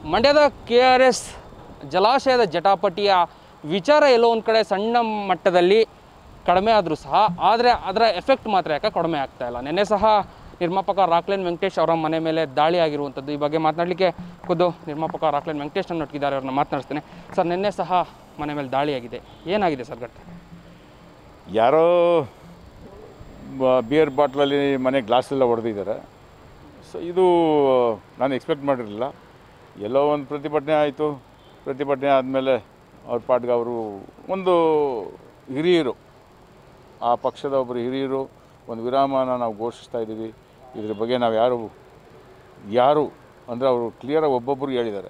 ಮಂಡ್ಯದ K R S ಜಲಾಶಯದ ಜಟಾಪಟಿಯ ವಿಚಾರ ಎಲ್ಲೋ ಒಂದು ಕಡೆ ಸಣ್ಣ ಮಟ್ಟದಲ್ಲಿ ಕಡಿಮೆ ಆದರೂ ಸಹ ಆದರೆ ಅದರ ಎಫೆಕ್ಟ್ ಮಾತ್ರ ಯಾಕೆ ಕಡಿಮೆ ಆಗ್ತಾ ಇಲ್ಲ ನಿನ್ನೆ ಸಹ ನಿರ್ಮಾಪಕ ರಾಕ್ಲೈನ್ ವೆಂಕಟೇಶ್ ಅವರ ಮನೆ ಮೇಲೆ ದಾಳಿ ಆಗಿರುವಂಥದ್ದು ಈ ಬಗ್ಗೆ ಮಾತನಾಡಲಿಕ್ಕೆ ಖುದ್ದು ನಿರ್ಮಾಪಕ ರಾಕ್ಲೈನ್ ವೆಂಕಟೇಶ್ ನೊಟ್ಟಿದ್ದಾರೆ ಅವ್ರನ್ನ ಮಾತನಾಡಿಸ್ತೇನೆ ಸರ್ ನಿನ್ನೆ ಸಹ ಮನೆ ಮೇಲೆ ದಾಳಿಯಾಗಿದೆ ಏನಾಗಿದೆ ಸರ್ ಘಟನೆ ಯಾರೋ ಬ- ಬಿಯರ್ ಬಾಟ್ಲಲ್ಲಿ ಮನೆ ಗ್ಲಾಸ್ ಎಲ್ಲ ಹೊಡೆದಿದ್ದಾರೆ ಸೊ ಇದು ನಾನು ಎಕ್ಸ್ಪೆಕ್ಟ್ ಮಾಡಿರಲಿಲ್ಲ ಎಲ್ಲೋ ಒಂದು ಪ್ರತಿಭಟನೆ ಆಯಿತು ಪ್ರತಿಭಟನೆ ಆದಮೇಲೆ ಅವ್ರ ಪಾಟ್ಗೆ ಅವರು ಒಂದು ಹಿರಿಯರು ಆ ಪಕ್ಷದ ಒಬ್ಬರು ಹಿರಿಯರು ಒಂದು ವಿರಾಮನ ನಾವು ಘೋಷಿಸ್ತಾ ಇದ್ದೀವಿ ಇದ್ರ ಬಗ್ಗೆ ನಾವು ಯಾರು ಯಾರು ಅಂದರೆ ಅವರು ಕ್ಲಿಯರಾಗಿ ಒಬ್ಬೊಬ್ಬರು ಹೇಳಿದ್ದಾರೆ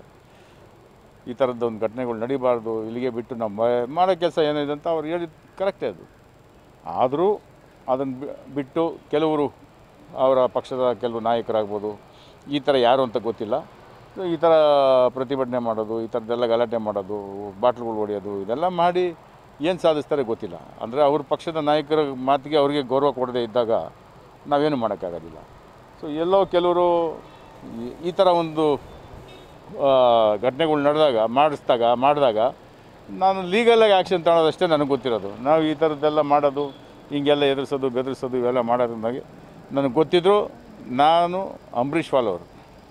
ಈ ಥರದ್ದು ಒಂದು ಘಟನೆಗಳು ನಡಿಬಾರ್ದು ಇಲ್ಲಿಗೆ ಬಿಟ್ಟು ನಾವು ಮ- ಮಾಡೋ ಕೆಲಸ ಏನಿದೆ ಅಂತ ಅವ್ರು ಹೇಳಿದ್ದು ಕರೆಕ್ಟೇ ಅದು ಆದರೂ ಅದನ್ನು ಬಿಟ್ಟು ಕೆಲವರು ಅವರ ಪಕ್ಷದ ಕೆಲವು ನಾಯಕರಾಗ್ಬೋದು ಈ ಥರ ಯಾರು ಅಂತ ಗೊತ್ತಿಲ್ಲ ಈ ಥರ ಪ್ರತಿಭಟನೆ ಮಾಡೋದು ಈ ಥರದ್ದೆಲ್ಲ ಗಲಾಟೆ ಮಾಡೋದು ಬಾಟ್ಲುಗಳು ಹೊಡೆಯೋದು ಇದೆಲ್ಲ ಮಾಡಿ ಏನು ಸಾಧಿಸ್ತಾರೆ ಗೊತ್ತಿಲ್ಲ ಅಂದರೆ ಅವ್ರ ಪಕ್ಷದ ನಾಯಕರ ಮಾತಿಗೆ ಅವರಿಗೆ ಗೌರವ ಕೊಡದೇ ಇದ್ದಾಗ ನಾವೇನು ಮಾಡೋಕ್ಕಾಗೋದಿಲ್ಲ ಸೊ ಎಲ್ಲೋ ಕೆಲವರು ಈ- ಈ ಥರ ಒಂದು ಆ, ಘಟನೆಗಳು ನಡೆದಾಗ ಮಾಡಿಸಿದಾಗ ಮಾಡಿದಾಗ ನಾನು ಲೀಗಲಾಗಿ ಆ್ಯಕ್ಷನ್ ತಗೊಳ್ಳೋದಷ್ಟೇ ನನಗೆ ಗೊತ್ತಿರೋದು ನಾವು ಈ ಥರದ್ದೆಲ್ಲ ಮಾಡೋದು ಹಿಂಗೆಲ್ಲ ಎದುರಿಸೋದು ಬೆದರಿಸೋದು ಇವೆಲ್ಲ ಮಾಡೋದು ನನಗೆ ನನಗೆ ಗೊತ್ತಿದ್ರು ನಾನು ಅಂಬರೀಷ್ ಫಾಲೋವರ್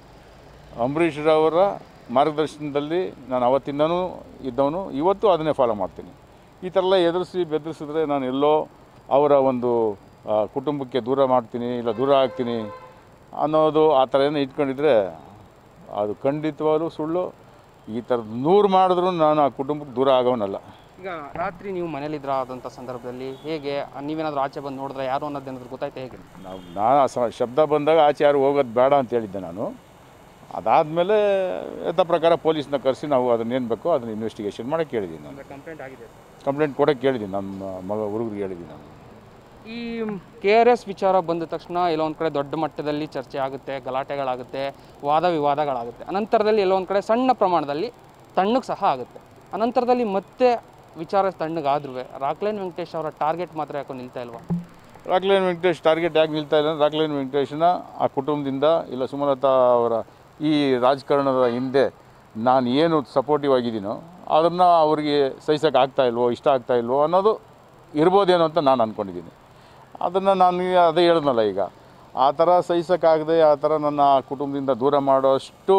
ಅಂಬರೀಷ್ರವರ ಮಾರ್ಗದರ್ಶನದಲ್ಲಿ ನಾನು ಅವತ್ತಿಂದನೂ ಇದ್ದವನು ಇವತ್ತು ಅದನ್ನೇ ಫಾಲೋ ಮಾಡ್ತೀನಿ ಈ ಥರ ಎಲ್ಲ ಎದುರಿಸಿ ಬೆದರಿಸಿದ್ರೆ ನಾನು ಎಲ್ಲೋ ಅವರ ಒಂದು ಆ, ಕುಟುಂಬಕ್ಕೆ ದೂರ ಮಾಡ್ತೀನಿ ಇಲ್ಲ ದೂರ ಆಗ್ತೀನಿ ಅನ್ನೋದು ಆ ಥರ ಏನೋ ಇಟ್ಕೊಂಡಿದ್ರೆ ಅದು ಖಂಡಿತವಾಗ್ಲೂ ಸುಳ್ಳು ಈ ಥರದ್ದು ನೂರು ಮಾಡಿದ್ರು ನಾನು ಆ ಕುಟುಂಬಕ್ಕೆ ದೂರ ಆಗೋನಲ್ಲ ಈಗ ರಾತ್ರಿ ನೀವು ಮನೇಲಿದ್ರ ಆದಂಥ ಸಂದರ್ಭದಲ್ಲಿ ಹೇಗೆ ನೀವೇನಾದರೂ ಆಚೆ ಬಂದು ನೋಡಿದ್ರೆ ಯಾರು ಅನ್ನೋದೇನಾದ್ರು ಗೊತ್ತಾಯ್ತಾ ಹೇಗೆ ನಾವು ನಾನು ಆ ಸ- ಶಬ್ದ ಬಂದಾಗ ಆಚೆ ಯಾರು ಹೋಗೋದು ಬೇಡ ಅಂತ ಹೇಳಿದ್ದೆ ನಾನು ಅದಾದಮೇಲೆ ಯಥ ಪ್ರಕಾರ ಪೊಲೀಸ್ನ ಕರೆಸಿ ನಾವು ಅದನ್ನೇನು ಬೇಕೋ ಅದನ್ನ ಇನ್ವೆಸ್ಟಿಗೇಷನ್ ಮಾಡೋಕ್ಕೆ ಹೇಳಿದ್ದೀನಿ ನಾನು ಕಂಪ್ಲೇಂಟ್ ಆಗಿದೆ ಕಂಪ್ಲೇಂಟ್ ಕೊಡೋಕ್ಕೆ ಹೇಳಿದ್ದೀನಿ ನಮ್ಮ ಮಗ ಹುಡುಗರಿಗೆ ಹೇಳಿದ್ದೀನಿ ನಾನು ಈ ಕೆ ಆರ್ ಎಸ್ ವಿಚಾರ ಬಂದ ತಕ್ಷಣ ಎಲ್ಲೋ ಒಂದು ಕಡೆ ದೊಡ್ಡ ಮಟ್ಟದಲ್ಲಿ ಚರ್ಚೆ ಆಗುತ್ತೆ ಗಲಾಟೆಗಳಾಗುತ್ತೆ ವಾದ ವಿವಾದಗಳಾಗುತ್ತೆ ಅನಂತರದಲ್ಲಿ ಎಲ್ಲೋ ಒಂದು ಕಡೆ ಸಣ್ಣ ಪ್ರಮಾಣದಲ್ಲಿ ತಣ್ಣಗೆ ಸಹ ಆಗುತ್ತೆ ಅನಂತರದಲ್ಲಿ ಮತ್ತೆ ವಿಚಾರ ತಣ್ಣಗಾದ್ರೂ ರಾಕ್ಲೈನ್ ವೆಂಕಟೇಶ್ ಅವರ ಟಾರ್ಗೆಟ್ ಮಾತ್ರ ಯಾಕೋ ನಿಲ್ತಾ ಇಲ್ವಾ ರಾಕ್ಲೈನ್ ವೆಂಕಟೇಶ್ ಟಾರ್ಗೆಟ್ ಯಾಕೆ ನಿಲ್ತಾ ಇಲ್ಲ ಅಂದ್ರೆ ರಾಕ್ಲೈನ್ ವೆಂಕಟೇಶ್ನ ಆ ಕುಟುಂಬದಿಂದ ಇಲ್ಲ ಸುಮಲತಾ ಅವರ ಈ ರಾಜಕಾರಣದ ಹಿಂದೆ ನಾನು ಏನು ಸಪೋರ್ಟಿವ್ ಆಗಿದ್ದೀನೋ ಅದನ್ನು ಅವರಿಗೆ ಸಹಿಸೋಕೆ ಆಗ್ತಾ ಇಲ್ವೋ ಇಷ್ಟ ಆಗ್ತಾ ಇಲ್ವೋ ಅನ್ನೋದು ಇರ್ಬೋದೇನೋ ಅಂತ ನಾನು ಅಂದ್ಕೊಂಡಿದ್ದೀನಿ ಅದನ್ನು ನಾನು ಅದೇ ಹೇಳಿದ್ನಲ್ಲ ಈಗ ಆ ಥರ ಸಹಿಸೋಕ್ಕಾಗದೆ ಆ ಥರ ನನ್ನ ಆ ಕುಟುಂಬದಿಂದ ದೂರ ಮಾಡೋಷ್ಟು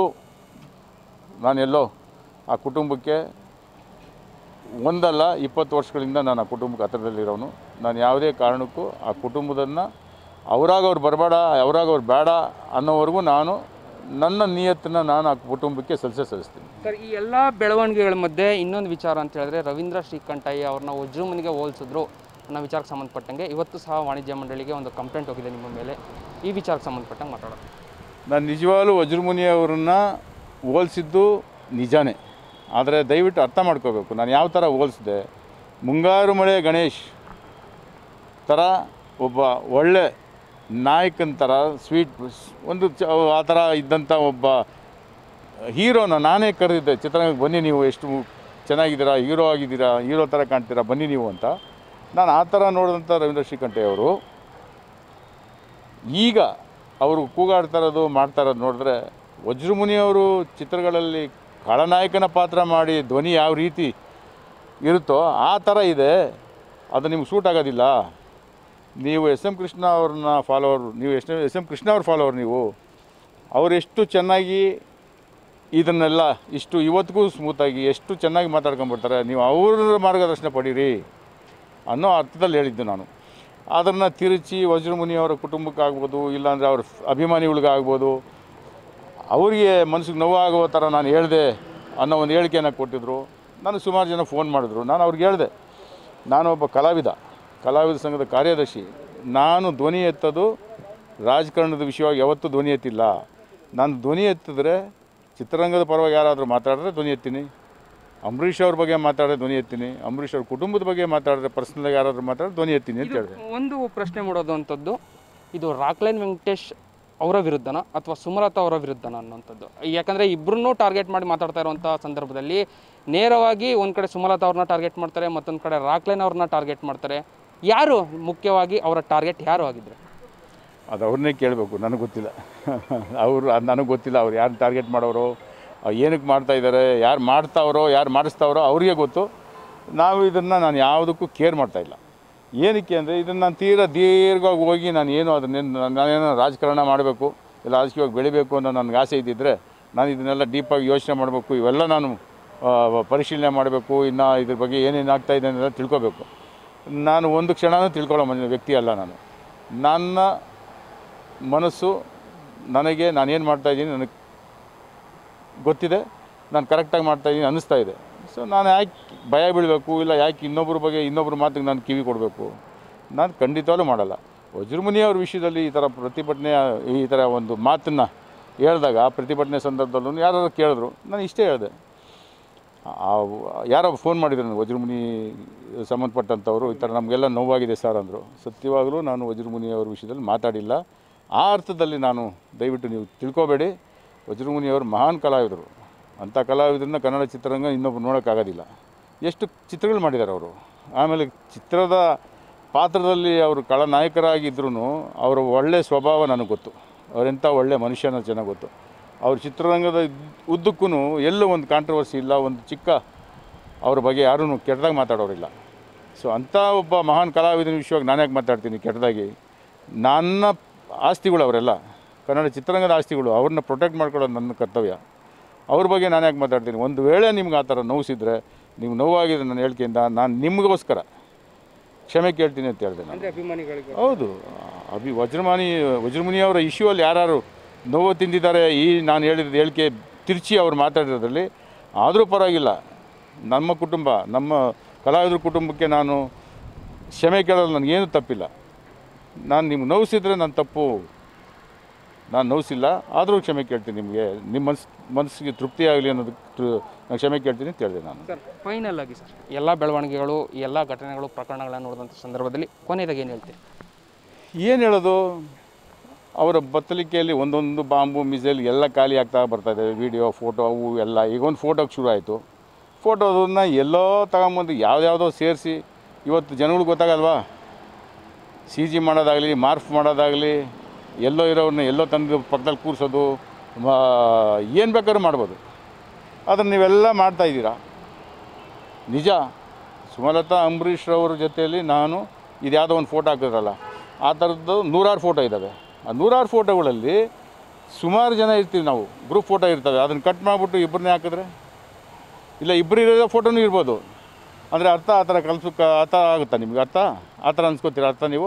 ನಾನೆಲ್ಲೋ ಆ ಕುಟುಂಬಕ್ಕೆ ಒಂದಲ್ಲ ಇಪ್ಪತ್ತು ವರ್ಷಗಳಿಂದ ನಾನು ಆ ಕುಟುಂಬಕ್ಕೆ ಹತ್ರದಲ್ಲಿರೋನು ನಾನು ಯಾವುದೇ ಕಾರಣಕ್ಕೂ ಆ ಕುಟುಂಬದನ್ನು ಅವರಾಗ ಅವ್ರು ಬರಬೇಡ ಅವರಾಗ ಅವ್ರು ಬೇಡ ಅನ್ನೋವರೆಗೂ ನಾನು ನನ್ನ ನಿಯತ್ತನ್ನು ನಾನು ಆ ಕುಟುಂಬಕ್ಕೆ ಸಲ್ಲಿಸೇ ಸಲ್ಲಿಸ್ತೀನಿ ಸರ್ ಈ ಎಲ್ಲ ಬೆಳವಣಿಗೆಗಳ ಮಧ್ಯೆ ಇನ್ನೊಂದು ವಿಚಾರ ಅಂತ ಹೇಳಿದ್ರೆ ರವೀಂದ್ರ ಶ್ರೀಕಂಠಯ್ಯ ಅವ್ರನ್ನ ವಜ್ರಮನಿಗೆ ಹೋಲಿಸಿದ್ರು ಅನ್ನೋ ವಿಚಾರಕ್ಕೆ ಸಂಬಂಧಪಟ್ಟಂಗೆ ಇವತ್ತು ಸಹ ವಾಣಿಜ್ಯ ಮಂಡಳಿಗೆ ಒಂದು ಕಂಪ್ಲೇಂಟ್ ಹೋಗಿದೆ ನಿಮ್ಮ ಮೇಲೆ ಈ ವಿಚಾರಕ್ಕೆ ಸಂಬಂಧಪಟ್ಟಂಗೆ ಮಾತಾಡೋಣ ನಾನು ನಿಜವಾಗ್ಲೂ ವಜ್ರಮುನಿ ಅವರನ್ನು ಹೋಲಿಸಿದ್ದು ನಿಜಾನೇ ಆದರೆ ದಯವಿಟ್ಟು ಅರ್ಥ ಮಾಡ್ಕೋಬೇಕು ನಾನು ಯಾವ ಥರ ಹೋಲಿಸಿದೆ ಮುಂಗಾರು ಮಳೆ ಗಣೇಶ್ ಥರ ಒಬ್ಬ ಒಳ್ಳೆ ನಾಯಕನ ಥರ ಸ್ವೀಟ್ ಒಂದು ಚ ಆ ಥರ ಇದ್ದಂಥ ಒಬ್ಬ ಹೀರೋನ ನಾನೇ ಕರೆದಿದ್ದೆ ಚಿತ್ರರಂಗಕ್ಕೆ ಬನ್ನಿ ನೀವು ಎಷ್ಟು ಚೆನ್ನಾಗಿದ್ದೀರಾ ಹೀರೋ ಆಗಿದ್ದೀರಾ ಹೀರೋ ಥರ ಕಾಣ್ತೀರಾ ಬನ್ನಿ ನೀವು ಅಂತ ನಾನು ಆ ಥರ ನೋಡಿದಂಥ ರವೀಂದ್ರ ಶ್ರೀಕಂಠಯ್ಯವರು ಈಗ ಅವರು ಕೂಗಾಡ್ತಾ ಇರೋದು ಮಾಡ್ತಾ ಇರೋದು ನೋಡಿದ್ರೆ ವಜ್ರಮುನಿಯವರು ಚಿತ್ರಗಳಲ್ಲಿ ಖಳನಾಯಕನ ಪಾತ್ರ ಮಾಡಿ ಧ್ವನಿ ಯಾವ ರೀತಿ ಇರುತ್ತೋ ಆ ಥರ ಇದೆ ಅದು ನಿಮ್ಗೆ ಸೂಟ್ ಆಗೋದಿಲ್ಲ ನೀವು ಎಸ್ ಎಂ ಕೃಷ್ಣ ಅವ್ರನ್ನ ಫಾಲೋವರ್ ನೀವು ಎಷ್ಟು ಎಸ್ ಎಂ ಕೃಷ್ಣ ಅವ್ರ ಫಾಲೋವರ್ ನೀವು ಅವರೆಷ್ಟು ಚೆನ್ನಾಗಿ ಇದನ್ನೆಲ್ಲ ಇಷ್ಟು ಇವತ್ತಿಗೂ ಸ್ಮೂತಾಗಿ ಎಷ್ಟು ಚೆನ್ನಾಗಿ ಮಾತಾಡ್ಕೊಂಡ್ಬಿಡ್ತಾರೆ ನೀವು ಅವ್ರ ಮಾರ್ಗದರ್ಶನ ಪಡೀರಿ ಅನ್ನೋ ಅರ್ಥದಲ್ಲಿ ಹೇಳಿದ್ದು ನಾನು ಅದನ್ನು ತಿರುಚಿ ವಜ್ರಮುನಿ ಅವರ ಕುಟುಂಬಕ್ಕಾಗ್ಬೋದು ಇಲ್ಲಾಂದರೆ ಅವ್ರ ಅಭಿಮಾನಿಗಳಿಗಾಗ್ಬೋದು ಅವರಿಗೆ ಮನಸ್ಸಿಗೆ ನೋವಾಗೋ ಥರ ನಾನು ಹೇಳಿದೆ ಅನ್ನೋ ಒಂದು ಹೇಳಿಕೆಯನ್ನು ಕೊಟ್ಟಿದ್ದರು ನಾನು ಸುಮಾರು ಜನ ಫೋನ್ ಮಾಡಿದ್ರು ನಾನು ಅವ್ರಿಗೆ ಹೇಳಿದೆ ನಾನೊಬ್ಬ ಕಲಾವಿದ ಕಲಾವಿದ ಸಂಘದ ಕಾರ್ಯದರ್ಶಿ ನಾನು ಧ್ವನಿ ಎತ್ತೋದು ರಾಜಕಾರಣದ ವಿಷಯವಾಗಿ ಯಾವತ್ತೂ ಧ್ವನಿ ಎತ್ತಿಲ್ಲ ನಾನು ಧ್ವನಿ ಎತ್ತಿದ್ರೆ ಚಿತ್ರರಂಗದ ಪರವಾಗಿ ಯಾರಾದರೂ ಮಾತಾಡಿದ್ರೆ ಧ್ವನಿ ಎತ್ತೀನಿ ಅಂಬರೀಷ್ ಅವ್ರ ಬಗ್ಗೆ ಮಾತಾಡಿದ್ರೆ ಧ್ವನಿ ಎತ್ತೀನಿ ಅಂಬರೀಷ್ ಅವ್ರ ಕುಟುಂಬದ ಬಗ್ಗೆ ಮಾತಾಡಿದ್ರೆ ಪರ್ಸ್ನಲಾಗಿ ಯಾರಾದರೂ ಮಾತಾಡಿದ್ರೆ ಧ್ವನಿ ಎತ್ತೀನಿ ಅಂತ ಹೇಳಿದೆ ಒಂದು ಪ್ರಶ್ನೆ ಮಾಡೋದು ಅಂಥದ್ದು ಇದು ರಾಕ್ಲೈನ್ ವೆಂಕಟೇಶ್ ಅವರ ವಿರುದ್ಧನ ಅಥವಾ ಸುಮಲತಾ ಅವರ ವಿರುದ್ಧನ ಅನ್ನೋಂಥದ್ದು ಯಾಕಂದರೆ ಇಬ್ಬರನ್ನೂ ಟಾರ್ಗೆಟ್ ಮಾಡಿ ಮಾತಾಡ್ತಾ ಇರುವಂಥ ಸಂದರ್ಭದಲ್ಲಿ ನೇರವಾಗಿ ಒಂದು ಕಡೆ ಸುಮಲತಾ ಅವ್ರನ್ನ ಟಾರ್ಗೆಟ್ ಮಾಡ್ತಾರೆ ಮತ್ತೊಂದು ಕಡೆ ರಾಕ್ಲೈನ್ ಅವ್ರನ್ನ ಟಾರ್ಗೆಟ್ ಮಾಡ್ತಾರೆ ಯಾರು ಮುಖ್ಯವಾಗಿ ಅವರ ಟಾರ್ಗೆಟ್ ಯಾರು ಆಗಿದ್ರು ಅದು ಅವ್ರನ್ನೇ ಕೇಳಬೇಕು ನನಗೆ ಗೊತ್ತಿಲ್ಲ ಅವರು ಅದು ನನಗೆ ಗೊತ್ತಿಲ್ಲ ಅವ್ರು ಯಾರು ಟಾರ್ಗೆಟ್ ಮಾಡೋರು ಏನಕ್ಕೆ ಮಾಡ್ತಾ ಇದ್ದಾರೆ ಯಾರು ಮಾಡ್ತಾವ್ರೋ ಯಾರು ಮಾಡಿಸ್ತಾವ್ರೋ ಅವ್ರಿಗೆ ಗೊತ್ತು ನಾವು ಇದನ್ನು ನಾನು ಯಾವುದಕ್ಕೂ ಕೇರ್ ಮಾಡ್ತಾಯಿಲ್ಲ ಏನಕ್ಕೆ ಅಂದರೆ ಇದನ್ನು ನಾನು ತೀರಾ ದೀರ್ಘವಾಗಿ ಹೋಗಿ ನಾನು ಏನು ಅದನ್ನೇನು ನಾನೇನೋ ರಾಜಕಾರಣ ಮಾಡಬೇಕು ಇಲ್ಲ ರಾಜಕೀಯವಾಗಿ ಬೆಳಿಬೇಕು ಅನ್ನೋ ನನಗೆ ಆಸೆ ಇದ್ದಿದ್ದರೆ ನಾನು ಇದನ್ನೆಲ್ಲ ಡೀಪಾಗಿ ಯೋಚನೆ ಮಾಡಬೇಕು ಇವೆಲ್ಲ ನಾನು ಆ, ಪರಿಶೀಲನೆ ಮಾಡಬೇಕು ಇನ್ನು ಇದ್ರ ಬಗ್ಗೆ ಏನೇನು ಆಗ್ತಾ ಇದೆ ಅನ್ನೋದನ್ನ ತಿಳ್ಕೊಬೇಕು ನಾನು ಒಂದು ಕ್ಷಣನೂ ತಿಳ್ಕೊಳ್ಳೋ ಮನೆ ವ್ಯಕ್ತಿ ಅಲ್ಲ ನಾನು ನನ್ನ ಮನಸ್ಸು ನನಗೆ ನಾನೇನು ಮಾಡ್ತಾಯಿದ್ದೀನಿ ನನಗೆ ಗೊತ್ತಿದೆ ನಾನು ಕರೆಕ್ಟಾಗಿ ಮಾಡ್ತಾಯಿದ್ದೀನಿ ಅನ್ನಿಸ್ತಾ ಇದೆ ಸೊ ನಾನು ಯಾಕೆ ಭಯ ಬೀಳಬೇಕು ಇಲ್ಲ ಯಾಕೆ ಇನ್ನೊಬ್ಬರ ಬಗ್ಗೆ ಇನ್ನೊಬ್ಬರ ಮಾತಿಗೆ ನಾನು ಕಿವಿ ಕೊಡಬೇಕು ನಾನು ಖಂಡಿತವಾಗ್ಲೂ ಮಾಡಲ್ಲ ವಜ್ರಮುನಿ ಅವ್ರ ವಿಷಯದಲ್ಲಿ ಈ ಥರ ಪ್ರತಿಭಟನೆ ಈ ಥರ ಒಂದು ಮಾತನ್ನು ಹೇಳಿದಾಗ ಪ್ರತಿಭಟನೆ ಸಂದರ್ಭದಲ್ಲೂ ಯಾರು ಕೇಳಿದ್ರು ನಾನು ಇಷ್ಟೇ ಹೇಳಿದೆ ಆ- ಯಾರೋ ಫೋನ್ ಮಾಡಿದ್ರು ನನಗೆ ವಜ್ರಮುನಿ ಸಂಬಂಧಪಟ್ಟಂಥವ್ರು ಈ ಥರ ನಮಗೆಲ್ಲ ನೋವಾಗಿದೆ ಸರ್ ಅಂದರು ಸತ್ಯವಾಗಲೂ ನಾನು ವಜ್ರಮುನಿ ಅವ್ರ ವಿಷಯದಲ್ಲಿ ಮಾತಾಡಿಲ್ಲ ಆ ಅರ್ಥದಲ್ಲಿ ನಾನು ದಯವಿಟ್ಟು ನೀವು ತಿಳ್ಕೊಬೇಡಿ ವಜ್ರಮುನಿ ಅವರು ಮಹಾನ್ ಕಲಾವಿದರು ಅಂಥ ಕಲಾವಿದರನ್ನ ಕನ್ನಡ ಚಿತ್ರರಂಗ ಇನ್ನೊಬ್ರು ನೋಡೋಕ್ಕಾಗೋದಿಲ್ಲ ಎಷ್ಟು ಚಿತ್ರಗಳು ಮಾಡಿದ್ದಾರೆ ಅವರು ಆಮೇಲೆ ಚಿತ್ರದ ಪಾತ್ರದಲ್ಲಿ ಅವರು ಖಳನಾಯಕರಾಗಿದ್ದರೂ ಅವರ ಒಳ್ಳೆಯ ಸ್ವಭಾವ ನನಗೆ ಗೊತ್ತು ಅವರೆಂಥ ಒಳ್ಳೆಯ ಮನುಷ್ಯನ ಚೆನ್ನಾಗಿ ಗೊತ್ತು ಅವ್ರ ಚಿತ್ರರಂಗದ ಉದ್ದಕ್ಕೂ ಎಲ್ಲೂ ಒಂದು ಕಾಂಟ್ರವರ್ಸಿ ಇಲ್ಲ ಒಂದು ಚಿಕ್ಕ ಅವ್ರ ಬಗ್ಗೆ ಯಾರೂ ಕೆಟ್ಟದಾಗಿ ಮಾತಾಡೋರಿಲ್ಲ ಸೊ ಅಂಥ ಒಬ್ಬ ಮಹಾನ್ ಕಲಾವಿದನ ವಿಷಯವಾಗಿ ನಾನು ಯಾಕೆ ಮಾತಾಡ್ತೀನಿ ಕೆಟ್ಟದಾಗಿ ನನ್ನ ಆಸ್ತಿಗಳು ಅವರೆಲ್ಲ ಕನ್ನಡ ಚಿತ್ರರಂಗದ ಆಸ್ತಿಗಳು ಅವ್ರನ್ನ ಪ್ರೊಟೆಕ್ಟ್ ಮಾಡ್ಕೊಳ್ಳೋದು ನನ್ನ ಕರ್ತವ್ಯ ಅವ್ರ ಬಗ್ಗೆ ನಾನು ಯಾಕೆ ಮಾತಾಡ್ತೀನಿ ಒಂದು ವೇಳೆ ನಿಮ್ಗೆ ಆ ಥರ ನೋವಿಸಿದ್ರೆ ನೀವು ನೋವಾಗಿದೆ ನನ್ನ ಹೇಳಿಕೆಯಿಂದ ನಾನು ನಿಮಗೋಸ್ಕರ ಕ್ಷಮೆ ಕೇಳ್ತೀನಿ ಅಂತ ಹೇಳಿದೆ ನಾನು ಅಂದರೆ ಅಭಿಮಾನಿಗಳಿಗೆ ಹೌದು ಅಭಿ ವಜ್ರಮಾನಿ ವಜ್ರಮುನಿ ಅವರ ಇಶ್ಯೂವಲ್ಲಿ ಯಾರು ನೋವು ತಿಂದಿದ್ದಾರೆ ಈ ನಾನು ಹೇಳಿದ ಹೇಳಿಕೆ ತಿರ್ಚಿ ಅವ್ರು ಮಾತಾಡಿರೋದ್ರಲ್ಲಿ ಆದರೂ ಪರವಾಗಿಲ್ಲ ನಮ್ಮ ಕುಟುಂಬ ನಮ್ಮ ಕಲಾವಿದ್ರ ಕುಟುಂಬಕ್ಕೆ ನಾನು ಕ್ಷಮೆ ಕೇಳೋದು ನನಗೇನು ತಪ್ಪಿಲ್ಲ ನಾನು ನಿಮ್ಗೆ ನೋವಿಸಿದ್ರೆ ನನ್ನ ತಪ್ಪು ನಾನು ನೋವಿಸಿಲ್ಲ ಆದರೂ ಕ್ಷಮೆ ಕೇಳ್ತೀನಿ ನಿಮಗೆ ನಿಮ್ಮ ಮನ್ಸು ಮನಸ್ಸಿಗೆ ತೃಪ್ತಿ ಆಗಲಿ ಅನ್ನೋದಕ್ಕೆ ನಾನು ಕ್ಷಮೆ ಕೇಳ್ತೀನಿ ಅಂತ ಹೇಳಿದೆ ನಾನು ಸರ್ ಫೈನಲ್ ಆಗಿ ಸರ್ ಎಲ್ಲ ಬೆಳವಣಿಗೆಗಳು ಈ ಎಲ್ಲ ಘಟನೆಗಳು ಪ್ರಕರಣಗಳನ್ನು ನೋಡಿದಂಥ ಸಂದರ್ಭದಲ್ಲಿ ಕೊನೆಯದಾಗಿ ಏನು ಹೇಳ್ತೀರಿ ಏನು ಹೇಳೋದು ಅವರ ಬತ್ತಲಿಕೆಯಲ್ಲಿ ಒಂದೊಂದು ಬಾಂಬು ಮಿಸೈಲ್ ಎಲ್ಲ ಖಾಲಿ ಆಗ್ತಾ ಬರ್ತಾ ಇದೆ ವಿಡಿಯೋ ಫೋಟೋ ಅವು ಎಲ್ಲ ಈಗ ಒಂದು ಫೋಟೋಗೆ ಶುರು ಆಯಿತು ಫೋಟೋದನ್ನ ಎಲ್ಲೋ ತಗೊಂಬಂದು ಯಾವ್ದ್ಯಾವುದೋ ಸೇರಿಸಿ ಇವತ್ತು ಜನಗಳಿಗೆ ಗೊತ್ತಾಗಲ್ವಾ ಸಿ ಜಿ ಮಾಡೋದಾಗಲಿ ಮಾರ್ಫ್ ಮಾಡೋದಾಗಲಿ ಎಲ್ಲೋ ಇರೋರನ್ನ ಎಲ್ಲೋ ತಂದು ಪಕ್ಕದಲ್ಲಿ ಕೂರಿಸೋದು ಏನು ಬೇಕಾದ್ರೂ ಮಾಡ್ಬೋದು ಅದನ್ನು ನೀವೆಲ್ಲ ಮಾಡ್ತಾ ಇದ್ದೀರಾ ನಿಜ ಸುಮಲತಾ ಅಂಬರೀಷ್ ಅವ್ರ ಜೊತೆಯಲ್ಲಿ ನಾನು ಇದು ಯಾವುದೋ ಒಂದು ಫೋಟೋ ಹಾಕಿದ್ರಲ್ಲ ಆ ಥರದ್ದು ನೂರಾರು ಫೋಟೋ ಇದ್ದಾವೆ ಆ ನೂರಾರು ಫೋಟೋಗಳಲ್ಲಿ ಸುಮಾರು ಜನ ಇರ್ತೀವಿ ನಾವು ಗ್ರೂಪ್ ಫೋಟೋ ಇರ್ತವೆ ಅದನ್ನು ಕಟ್ ಮಾಡಿಬಿಟ್ಟು ಇಬ್ಬರನ್ನೇ ಹಾಕಿದ್ರೆ ಇಲ್ಲ ಇಬ್ಬರು ಇರೋ ಫೋಟೋನೂ ಇರ್ಬೋದು ಅಂದರೆ ಅರ್ಥ ಆ ಥರ ಕಲ್ಸಕ್ಕೆ ಅರ್ಥ ಆಗುತ್ತಾ ನಿಮ್ಗೆ ಅರ್ಥ ಆ ಥರ ಅನ್ಸ್ಕೊತೀರ ಅರ್ಥ ನೀವು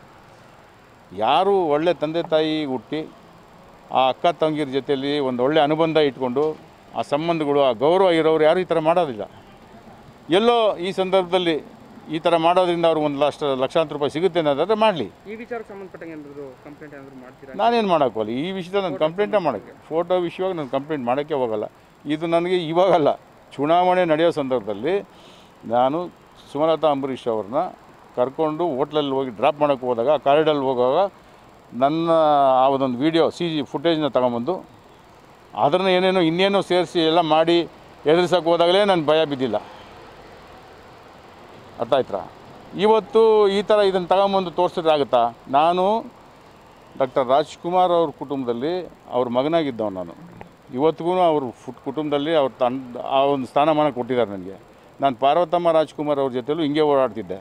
ಯಾರು ಒಳ್ಳೆ ತಂದೆ ತಾಯಿ ಹುಟ್ಟಿ ಆ ಅಕ್ಕ ತಂಗಿರ ಜೊತೆಯಲ್ಲಿ ಒಂದು ಒಳ್ಳೆ ಅನುಬಂಧ ಇಟ್ಕೊಂಡು ಆ ಸಂಬಂಧಗಳು ಆ ಗೌರವ ಇರೋರು ಯಾರು ಈ ಥರ ಮಾಡೋದಿಲ್ಲ ಎಲ್ಲೋ ಈ ಸಂದರ್ಭದಲ್ಲಿ ಈ ಥರ ಮಾಡೋದ್ರಿಂದ ಅವ್ರು ಒಂದು ಲಕ್ಷ ಲಕ್ಷಾಂತರ ರೂಪಾಯಿ ಸಿಗುತ್ತೆ ಅನ್ನೋದಾದ್ರೆ ಮಾಡಲಿ ಈ ವಿಚಾರಕ್ಕೆ ಸಂಬಂಧಪಟ್ಟಂಗೆ ಏನಾದರೂ ಕಂಪ್ಲೇಂಟ್ ಏನಾದರೂ ಮಾಡ್ತೀರಾ ನಾನೇನು ಮಾಡೋಕ್ಕಲ್ಲ ಈ ವಿಷಯದಲ್ಲಿ ನಾನು ಕಂಪ್ಲೇಂಟೇ ಮಾಡೋಕ್ಕೆ ಫೋಟೋ ವಿಷಯವಾಗಿ ನಾನು ಕಂಪ್ಲೇಂಟ್ ಮಾಡೋಕ್ಕೆ ಹೋಗಲ್ಲ ಇದು ನನಗೆ ಇವಾಗಲ್ಲ ಚುನಾವಣೆ ನಡೆಯೋ ಸಂದರ್ಭದಲ್ಲಿ ನಾನು ಸುಮಲತಾ ಅಂಬರೀಷ್ ಅವ್ರನ್ನ ಕರ್ಕೊಂಡು ಹೋಟ್ಲಲ್ಲಿ ಹೋಗಿ ಡ್ರಾಪ್ ಮಾಡೋಕ್ಕೆ ಹೋದಾಗ ಕಾರಿಡಲ್ಲಿ ಹೋಗುವಾಗ ನನ್ನ ಆ ಒಂದೊಂದು ವೀಡಿಯೋ ಸಿ ಜಿ ಫುಟೇಜ್ನ ತಗೊಂಬಂದು ಅದನ್ನು ಏನೇನೋ ಇನ್ನೇನೋ ಸೇರಿಸಿ ಎಲ್ಲ ಮಾಡಿ ಎದುರಿಸೋಕೆ ಹೋದಾಗಲೇ ನಾನು ಭಯ ಬಿದ್ದಿಲ್ಲ ಅರ್ಥ ಆಯ್ತಾ ಇವತ್ತು ಈ ಥರ ಇದನ್ನು ತಗೊಂಬಂದು ತೋರಿಸಿದ್ರೆ ಆಗುತ್ತಾ ನಾನು ಡಾಕ್ಟರ್ ರಾಜ್ಕುಮಾರ್ ಅವ್ರ ಕುಟುಂಬದಲ್ಲಿ ಅವ್ರ ಮಗನಾಗಿದ್ದವನು ನಾನು ಇವತ್ತಿಗೂ ಅವ್ರ ಫುಟ್ ಕುಟುಂಬದಲ್ಲಿ ಅವ್ರ ತನ್ ಆ ಒಂದು ಸ್ಥಾನಮಾನ ಕೊಟ್ಟಿದ್ದಾರೆ ನನಗೆ ನಾನು ಪಾರ್ವತಮ್ಮ ರಾಜ್ಕುಮಾರ್ ಅವ್ರ ಜೊತೆಲೂ ಹಿಂಗೆ ಓಡಾಡ್ತಿದ್ದೆ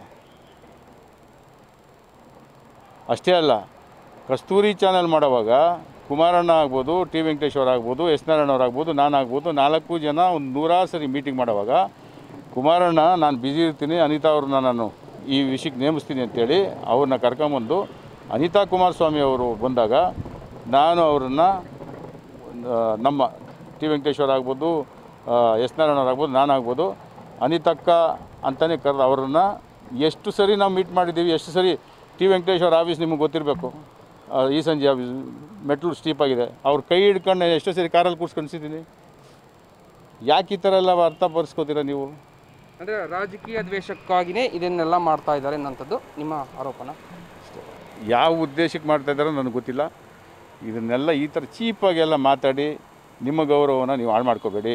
ಅಷ್ಟೇ ಅಲ್ಲ ಕಸ್ತೂರಿ ಚಾನಲ್ ಮಾಡೋವಾಗ ಕುಮಾರಣ್ಣ ಆಗ್ಬೋದು ಟಿ ವೆಂಕಟೇಶ್ವರ ಆಗ್ಬೋದು ಎಸ್ ನಾರಾಯಣ ಅವ್ರು ಆಗ್ಬೋದು ನಾನು ಆಗ್ಬೋದು ನಾಲ್ಕು ಜನ ಒಂದು ನೂರಾರು ಸರಿ ಮೀಟಿಂಗ್ ಮಾಡೋವಾಗ ಕುಮಾರಣ್ಣ ನಾನು ಬ್ಯುಸಿ ಇರ್ತೀನಿ ಅನಿತಾ ಅವ್ರನ್ನ ನಾನು ಈ ವಿಷಯಕ್ಕೆ ನೇಮಿಸ್ತೀನಿ ಅಂತೇಳಿ ಅವ್ರನ್ನ ಕರ್ಕೊಂಬಂದು ಅನಿತಾ ಕುಮಾರಸ್ವಾಮಿ ಅವರು ಬಂದಾಗ ನಾನು ಅವರನ್ನು ನಮ್ಮ ಟಿ ವೆಂಕಟೇಶ್ವರ ಆಗ್ಬೋದು ಆ, ಎಸ್ ನಾರಾಯಣ ಅವ್ರು ಆಗ್ಬೋದು ನಾನು ಆಗ್ಬೋದು ಅನಿತಕ್ಕ ಅಂತಲೇ ಕರೆದು ಅವರನ್ನು ಎಷ್ಟು ಸರಿ ನಾವು ಮೀಟ್ ಮಾಡಿದ್ದೀವಿ ಎಷ್ಟು ಸರಿ ಟಿ ವೆಂಕಟೇಶ್ವರ ಆಫೀಸ್ ನಿಮಗೆ ಗೊತ್ತಿರಬೇಕು ಈ ಸಂಜೆ ಆಫೀಸ್ ಮೆಟ್ಲು ಸ್ಟೀಪ್ ಆಗಿದೆ ಅವ್ರ ಕೈ ಹಿಡ್ಕೊಂಡು ಎಷ್ಟೋ ಸರಿ ಕಾರಲ್ಲಿ ಕೂರ್ಸ್ಕೊಂಡಿಸಿದ್ದೀನಿ ಯಾಕೆ ಈ ಥರ ಎಲ್ಲ ಅರ್ಥಪಡಿಸ್ಕೋತೀರಾ ನೀವು ಅಂದರೆ ರಾಜಕೀಯ ದ್ವೇಷಕ್ಕಾಗಿಯೇ ಇದನ್ನೆಲ್ಲ ಮಾಡ್ತಾ ಇದ್ದಾರೆ ಅನ್ನೋಂಥದ್ದು ನಿಮ್ಮ ಆರೋಪನ ಯಾವ ಉದ್ದೇಶಕ್ಕೆ ಮಾಡ್ತಾ ಇದ್ದಾರೋ ನನಗೆ ಗೊತ್ತಿಲ್ಲ ಇದನ್ನೆಲ್ಲ ಈ ಥರ ಚೀಪಾಗಿ ಎಲ್ಲ ಮಾತಾಡಿ ನಿಮ್ಮ ಗೌರವನ ನೀವು ಹಾಳು ಮಾಡ್ಕೋಬೇಡಿ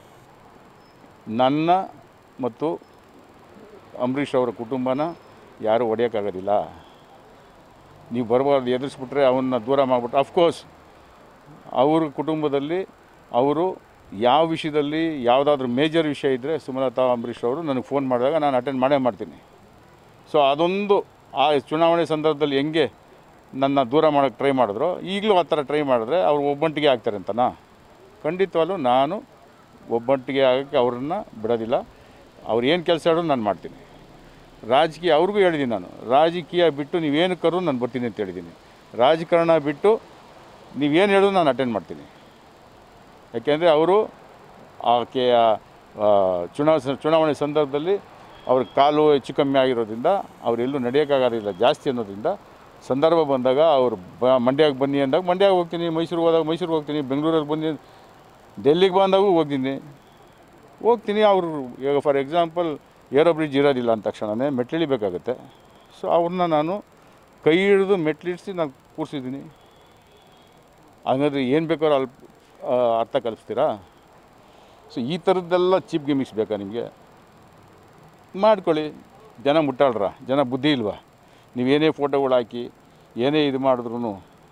ನನ್ನ ಮತ್ತು ಅಂಬರೀಷ್ ಅವರ ಕುಟುಂಬನ ಯಾರೂ ಹೊಡೆಯೋಕ್ಕಾಗೋದಿಲ್ಲ ನೀವು ಬರಬಾರ್ದು ಎದುರಿಸ್ಬಿಟ್ರೆ ಅವನ್ನ ದೂರ ಮಾಡಿಬಿಟ್ರೆ ಅಫ್ಕೋರ್ಸ್ ಅವ್ರ ಕುಟುಂಬದಲ್ಲಿ ಅವರು ಯಾವ ವಿಷಯದಲ್ಲಿ ಯಾವುದಾದ್ರೂ ಮೇಜರ್ ವಿಷಯ ಇದ್ದರೆ ಸುಮಲತಾ ಅಂಬರೀಷ್ ಅವರು ನನಗೆ ಫೋನ್ ಮಾಡಿದಾಗ ನಾನು ಅಟೆಂಡ್ ಮಾಡೇ ಮಾಡ್ತೀನಿ ಸೊ ಅದೊಂದು ಆ ಚುನಾವಣೆ ಸಂದರ್ಭದಲ್ಲಿ ಹೆಂಗೆ ನನ್ನ ದೂರ ಮಾಡೋಕ್ಕೆ ಟ್ರೈ ಮಾಡಿದ್ರು ಈಗಲೂ ಆ ಥರ ಟ್ರೈ ಮಾಡಿದ್ರೆ ಅವ್ರು ಒಬ್ಬಂಟಿಗೆ ಆಗ್ತಾರೆ ಅಂತನಾ ಖಂಡಿತವಾಗ್ಲೂ ನಾನು ಒಬ್ಬಂಟಿಗೆ ಆಗೋಕ್ಕೆ ಅವ್ರನ್ನ ಬಿಡೋದಿಲ್ಲ ಅವ್ರು ಏನು ಕೆಲಸ ಹೇಳೋದು ನಾನು ಮಾಡ್ತೀನಿ ರಾಜಕೀಯ ಅವ್ರಿಗೂ ಹೇಳಿದ್ದೀನಿ ನಾನು ರಾಜಕೀಯ ಬಿಟ್ಟು ನೀವೇನು ಕರು ನಾನು ಬರ್ತೀನಿ ಅಂತ ಹೇಳಿದ್ದೀನಿ ರಾಜಕಾರಣ ಬಿಟ್ಟು ನೀವೇನು ಹೇಳಿದ್ರು ನಾನು ಅಟೆಂಡ್ ಮಾಡ್ತೀನಿ ಯಾಕೆಂದರೆ ಅವರು ಆಕೆಯ ಆ, ಚುನಾವ ಚುನಾವಣೆ ಸಂದರ್ಭದಲ್ಲಿ ಅವ್ರ ಕಾಲು ಹೆಚ್ಚು ಕಮ್ಮಿ ಆಗಿರೋದ್ರಿಂದ ಅವರೆಲ್ಲೂ ನಡೆಯೋಕ್ಕಾಗೋದಿಲ್ಲ ಜಾಸ್ತಿ ಅನ್ನೋದ್ರಿಂದ ಸಂದರ್ಭ ಬಂದಾಗ ಅವರು ಬ ಮಂಡ್ಯಕ್ಕೆ ಬನ್ನಿ ಅಂದಾಗ ಮಂಡ್ಯಕ್ಕೆ ಹೋಗ್ತೀನಿ ಮೈಸೂರಿಗೆ ಹೋದಾಗ ಮೈಸೂರಿಗೆ ಹೋಗ್ತೀನಿ ಬೆಂಗಳೂರಲ್ಲಿ ಬಂದು ಡೆಲ್ಲಿಗೆ ಬಂದಾಗೂ ಹೋಗ್ತೀನಿ ಹೋಗ್ತೀನಿ ಅವರು ಈಗ ಫಾರ್ ಎಕ್ಸಾಂಪಲ್ ಏರೋ ಬ್ರಿಡ್ಜ್ ಇರೋದಿಲ್ಲ ಅಂದ ತಕ್ಷಣವೇ ಮೆಟ್ಲಿಳಿಬೇಕಾಗುತ್ತೆ ಸೊ ಅವ್ರನ್ನ ನಾನು ಕೈ ಹಿಡಿದು ಮೆಟ್ಲಿಡಿಸಿ ನಾನು ಕೂರಿಸಿದ್ದೀನಿ ಹಾಗಾದ್ರೆ ಏನು ಬೇಕಾದ್ರೂ ಅಲ್ಲಿ ಆ, ಅರ್ಥ ಕಲಿಸ್ತೀರಾ ಸೊ ಈ ಥರದ್ದೆಲ್ಲ ಚೀಪ್ ಗಿಮಿಕ್ಸ್ ಬೇಕಾ ನಿಮಗೆ ಮಾಡ್ಕೊಳ್ಳಿ ಜನ ಮುಟ್ಟಾಳ್ರ ಜನ ಬುದ್ಧಿ ಇಲ್ವಾ ನೀವೇನೇ ಫೋಟೋಗಳು ಹಾಕಿ ಏನೇ ಇದು ಮಾಡಿದ್ರು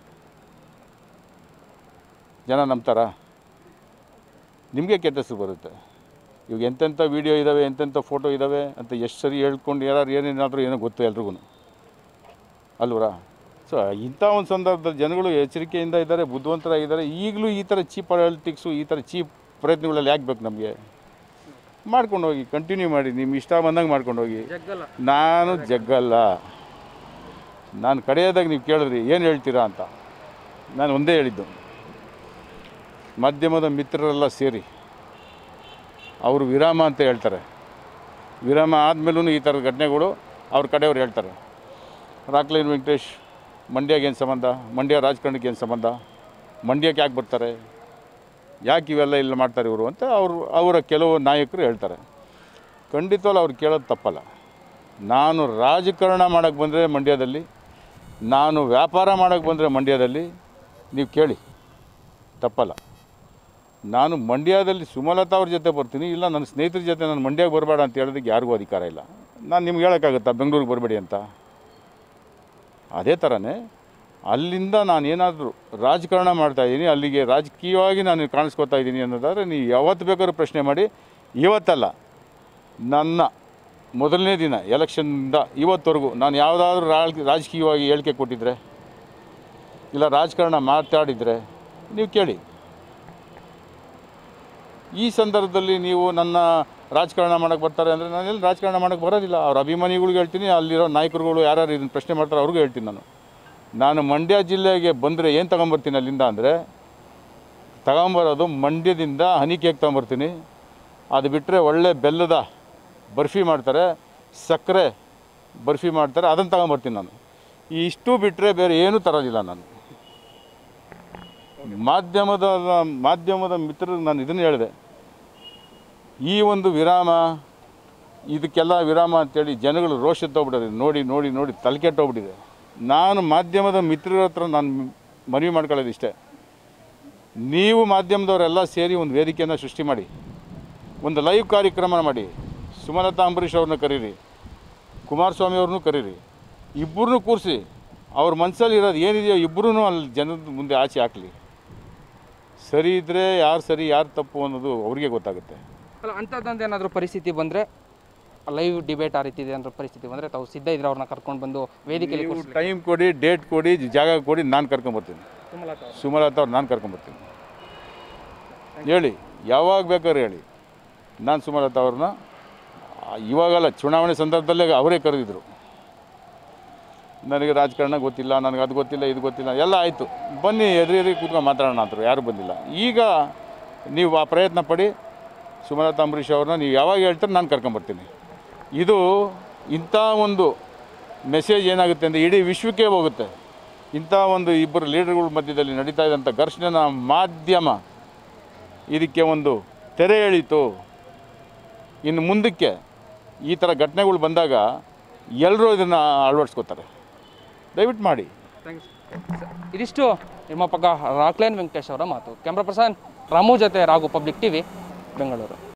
ಜನ ನಂಬ್ತಾರಾ ನಿಮಗೆ ಕೆಟ್ಟ ಹೆಸರು ಬರುತ್ತೆ ಇವಾಗ ಎಂತೆಂಥ ವೀಡಿಯೋ ಇದ್ದಾವೆ ಎಂತೆಂಥ ಫೋಟೋ ಇದ್ದಾವೆ ಅಂತ ಎಷ್ಟು ಸರಿ ಹೇಳ್ಕೊಂಡು ಯಾರು ಏನೇನಾದರೂ ಏನೋ ಗೊತ್ತು ಎಲ್ರಿಗೂ ಅಲ್ವರಾ ಸೊ ಇಂಥ ಒಂದು ಸಂದರ್ಭದಲ್ಲಿ ಜನಗಳು ಎಚ್ಚರಿಕೆಯಿಂದ ಇದ್ದಾರೆ ಬುದ್ಧಿವಂತರಾಗಿದ್ದಾರೆ ಈಗಲೂ ಈ ಥರ ಚೀಪ್ ಪಾಲಿಟಿಕ್ಸು ಈ ಥರ ಚೀಪ್ ಪ್ರಯತ್ನಗಳಲ್ಲಿ ಯಾಕೆ ಬೇಕು ನಮಗೆ ಮಾಡ್ಕೊಂಡು ಹೋಗಿ ಕಂಟಿನ್ಯೂ ಮಾಡಿ ನಿಮ್ಮ ಇಷ್ಟ ಬಂದಂಗೆ ಮಾಡ್ಕೊಂಡು ಹೋಗಿ ಜಗ್ಗಲ್ಲ ನಾನು ಜಗ್ಗಲ್ಲ ನಾನು ಕಡೆಯದಾಗ ನೀವು ಕೇಳಿದ್ರಿ ಏನು ಹೇಳ್ತೀರಾ ಅಂತ ನಾನು ಒಂದೇ ಹೇಳಿದ್ದು ಮಾಧ್ಯಮದ ಮಿತ್ರರೆಲ್ಲ ಸೇರಿ ಅವರು ವಿರಾಮ ಅಂತ ಹೇಳ್ತಾರೆ ವಿರಾಮ ಆದಮೇಲೂ ಈ ಥರದ ಘಟನೆಗಳು ಅವ್ರ ಕಡೆಯವ್ರು ಹೇಳ್ತಾರೆ ರಾಕ್ಲೈನ್ ವೆಂಕಟೇಶ್ ಮಂಡ್ಯಗೆ ಏನು ಸಂಬಂಧ ಮಂಡ್ಯ ರಾಜಕಾರಣಕ್ಕೆ ಏನು ಸಂಬಂಧ ಮಂಡ್ಯಕ್ಕೆ ಯಾಕೆ ಬರ್ತಾರೆ ಯಾಕೆ ಇವೆಲ್ಲ ಇಲ್ಲ ಮಾಡ್ತಾರೆ ಇವರು ಅಂತ ಅವರು ಅವರ ಕೆಲವು ನಾಯಕರು ಹೇಳ್ತಾರೆ ಖಂಡಿತವಲ್ಲ ಅವ್ರು ಕೇಳೋದು ತಪ್ಪಲ್ಲ ನಾನು ರಾಜಕಾರಣ ಮಾಡೋಕ್ಕೆ ಬಂದರೆ ಮಂಡ್ಯದಲ್ಲಿ ನಾನು ವ್ಯಾಪಾರ ಮಾಡೋಕ್ಕೆ ಬಂದರೆ ಮಂಡ್ಯದಲ್ಲಿ ನೀವು ಕೇಳಿ ತಪ್ಪಲ್ಲ ನಾನು ಮಂಡ್ಯದಲ್ಲಿ ಸುಮಲತಾ ಅವ್ರ ಜೊತೆ ಬರ್ತೀನಿ ಇಲ್ಲ ನನ್ನ ಸ್ನೇಹಿತರ ಜೊತೆ ನಾನು ಮಂಡ್ಯಕ್ಕೆ ಬರಬೇಡ ಅಂತ ಹೇಳೋದಕ್ಕೆ ಯಾರಿಗೂ ಅಧಿಕಾರ ಇಲ್ಲ ನಾನು ನಿಮ್ಗೆ ಹೇಳೋಕ್ಕಾಗುತ್ತಾ ಬೆಂಗಳೂರಿಗೆ ಬರಬೇಡಿ ಅಂತ ಅದೇ ಥರನೇ ಅಲ್ಲಿಂದ ನಾನು ಏನಾದರೂ ರಾಜಕಾರಣ ಮಾಡ್ತಾಯಿದ್ದೀನಿ ಅಲ್ಲಿಗೆ ರಾಜಕೀಯವಾಗಿ ನಾನು ಕಾಣಿಸ್ಕೊತಾ ಇದ್ದೀನಿ ಅನ್ನೋದಾದರೆ ನೀವು ಯಾವತ್ತು ಬೇಕಾದ್ರೂ ಪ್ರಶ್ನೆ ಮಾಡಿ ಇವತ್ತಲ್ಲ ನನ್ನ ಮೊದಲನೇ ದಿನ ಎಲೆಕ್ಷನ್ನಿಂದ ಇವತ್ತವರೆಗೂ ನಾನು ಯಾವುದಾದ್ರೂ ರಾಜಕೀಯವಾಗಿ ಹೇಳಿಕೆ ಕೊಟ್ಟಿದ್ರೆ ಇಲ್ಲ ರಾಜಕಾರಣ ಮಾತಾಡಿದರೆ ನೀವು ಕೇಳಿ ಈ ಸಂದರ್ಭದಲ್ಲಿ ನೀವು ನನ್ನ ರಾಜಕಾರಣ ಮಾಡೋಕ್ಕೆ ಬರ್ತಾರೆ ಅಂದರೆ ನಾನು ಎಲ್ಲಿ ರಾಜಕಾರಣ ಮಾಡೋಕ್ಕೆ ಬರೋದಿಲ್ಲ ಅವ್ರ ಅಭಿಮಾನಿಗಳಿಗೆ ಹೇಳ್ತೀನಿ ಅಲ್ಲಿರೋ ನಾಯಕರುಗಳು ಯಾರ್ಯಾರು ಇದನ್ನು ಪ್ರಶ್ನೆ ಮಾಡ್ತಾರೆ ಅವ್ರಿಗೂ ಹೇಳ್ತೀನಿ ನಾನು ನಾನು ಮಂಡ್ಯ ಜಿಲ್ಲೆಗೆ ಬಂದರೆ ಏನು ತಗೊಂಬರ್ತೀನಿ ಅಲ್ಲಿಂದ ಅಂದರೆ ತಗೊಂಬರೋದು ಮಂಡ್ಯದಿಂದ ಹನಿ ಕೇಕ್ ತಗೊಂಬರ್ತೀನಿ ಅದು ಬಿಟ್ಟರೆ ಒಳ್ಳೆ ಬೆಲ್ಲದ ಬರ್ಫಿ ಮಾಡ್ತಾರೆ ಸಕ್ಕರೆ ಬರ್ಫಿ ಮಾಡ್ತಾರೆ ಅದನ್ನು ತಗೊಂಬರ್ತೀನಿ ನಾನು ಇಷ್ಟು ಬಿಟ್ಟರೆ ಬೇರೆ ಏನೂ ತರೋದಿಲ್ಲ ನಾನು ಮಾಧ್ಯಮದ ಮಾಧ್ಯಮದ ಮಿತ್ರರಿಗೆ ನಾನು ಇದನ್ನು ಹೇಳಿದೆ ಈ ಒಂದು ವಿರಾಮ ಇದಕ್ಕೆಲ್ಲ ವಿರಾಮ ಅಂತೇಳಿ ಜನಗಳು ರೋಷ ತಗೊಬಿಟ್ಟಿದೆ ನೋಡಿ ನೋಡಿ ನೋಡಿ ತಲೆಕೆಟ್ಟೋಗ್ಬಿಟ್ಟಿದೆ ನಾನು ಮಾಧ್ಯಮದ ಮಿತ್ರರ ಹತ್ರ ನಾನು ಮನವಿ ಮಾಡ್ಕೊಳ್ಳೋದು ಇಷ್ಟೇ ನೀವು ಮಾಧ್ಯಮದವರೆಲ್ಲ ಸೇರಿ ಒಂದು ವೇದಿಕೆಯನ್ನು ಸೃಷ್ಟಿ ಮಾಡಿ ಒಂದು ಲೈವ್ ಕಾರ್ಯಕ್ರಮ ಮಾಡಿ ಸುಮಲತಾ ಅಂಬರೀಷ್ ಅವ್ರನ್ನ ಕರೀರಿ ಕುಮಾರಸ್ವಾಮಿ ಅವ್ರನ್ನೂ ಕರೀರಿ ಇಬ್ಬರನ್ನೂ ಕೂರಿಸಿ ಅವ್ರ ಮನಸ್ಸಲ್ಲಿ ಇರೋದು ಏನಿದೆಯೋ ಇಬ್ಬರೂ ಅಲ್ಲಿ ಜನದ ಮುಂದೆ ಆಚೆ ಹಾಕಲಿ ಸರಿ ಇದ್ದರೆ ಯಾರು ಸರಿ ಯಾರು ತಪ್ಪು ಅನ್ನೋದು ಅವ್ರಿಗೆ ಗೊತ್ತಾಗುತ್ತೆ ಅಲ್ಲ ಅಂಥದ್ದೊಂದು ಏನಾದರೂ ಪರಿಸ್ಥಿತಿ ಬಂದರೆ ಲೈವ್ ಡಿಬೇಟ್ ಆ ರೀತಿ ಇದೆ ಅನ್ನೋ ಪರಿಸ್ಥಿತಿ ಬಂದರೆ ತಾವು ಸಿದ್ಧ ಇದ್ರೆ ಅವ್ರನ್ನ ಕರ್ಕೊಂಡು ಬಂದು ವೇದಿಕೆಯಲ್ಲಿ ನೀವು ಕೂರಿಸಿ ಟೈಮ್ ಕೊಡಿ ಡೇಟ್ ಕೊಡಿ ಜಾಗ ಕೊಡಿ ನಾನು ಕರ್ಕೊಂಬರ್ತೀನಿ ಸುಮಲತಾ ಸುಮಲತಾ ಅವ್ರು ನಾನು ಕರ್ಕೊಂಬರ್ತೀನಿ ಹೇಳಿ ಯಾವಾಗ ಬೇಕಾದ್ರೆ ಹೇಳಿ ನಾನು ಸುಮಲತಾ ಅವ್ರನ್ನ ಆ, ಇವಾಗಲ್ಲ ಚುನಾವಣೆ ಸಂದರ್ಭದಲ್ಲೇ ಅವರೇ ಕರೆದಿದ್ರು ನನಗೆ ರಾಜಕಾರಣ ಗೊತ್ತಿಲ್ಲ ನನಗೆ ಅದು ಗೊತ್ತಿಲ್ಲ ಇದು ಗೊತ್ತಿಲ್ಲ ಎಲ್ಲ ಆಯಿತು ಬನ್ನಿ ಎದುರು ಎದುರಿಗೆ ಕೂತ್ಕೊಂಡು ಮಾತಾಡೋಣ ಅಂದರು ಯಾರು ಬಂದಿಲ್ಲ ಈಗ ನೀವು ಆ ಪ್ರಯತ್ನ ಪಡಿ ಸುಮಲತಾ ಅಂಬರೀಷ್ ಅವ್ರನ್ನ ನೀವು ಯಾವಾಗ ಹೇಳ್ತಾರೆ ನಾನು ಕರ್ಕೊಂಬರ್ತೀನಿ ಇದು ಇಂಥ ಒಂದು ಮೆಸೇಜ್ ಏನಾಗುತ್ತೆ ಅಂದರೆ ಇಡೀ ವಿಶ್ವಕ್ಕೆ ಹೋಗುತ್ತೆ ಇಂಥ ಒಂದು ಇಬ್ಬರು ಲೀಡರ್ಗಳ ಮಧ್ಯದಲ್ಲಿ ನಡೀತಾ ಇದ್ದಂಥ ಘರ್ಷಣೆನ ಮಾಧ್ಯಮ ಇದಕ್ಕೆ ಒಂದು ತೆರೆ ಎಳೀತು ಇನ್ನು ಮುಂದಕ್ಕೆ ಈ ಥರ ಘಟನೆಗಳು ಬಂದಾಗ ಎಲ್ಲರೂ ಇದನ್ನು ಅಳವಡಿಸ್ಕೋತಾರೆ ದಯವಿಟ್ಟು ಮಾಡಿ ಥ್ಯಾಂಕ್ಸ್ ಇದಿಷ್ಟು ನಿರ್ಮಾಪಕ ರಾಕ್ಲೈನ್ ವೆಂಕಟೇಶ್ ಅವರ ಮಾತು ಕ್ಯಾಮ್ರಾ ಪರ್ಸನ್ ರಾಮು ಜೊತೆ ರಾಘು ಪಬ್ಲಿಕ್ ಟಿವಿ ಬೆಂಗಳೂರು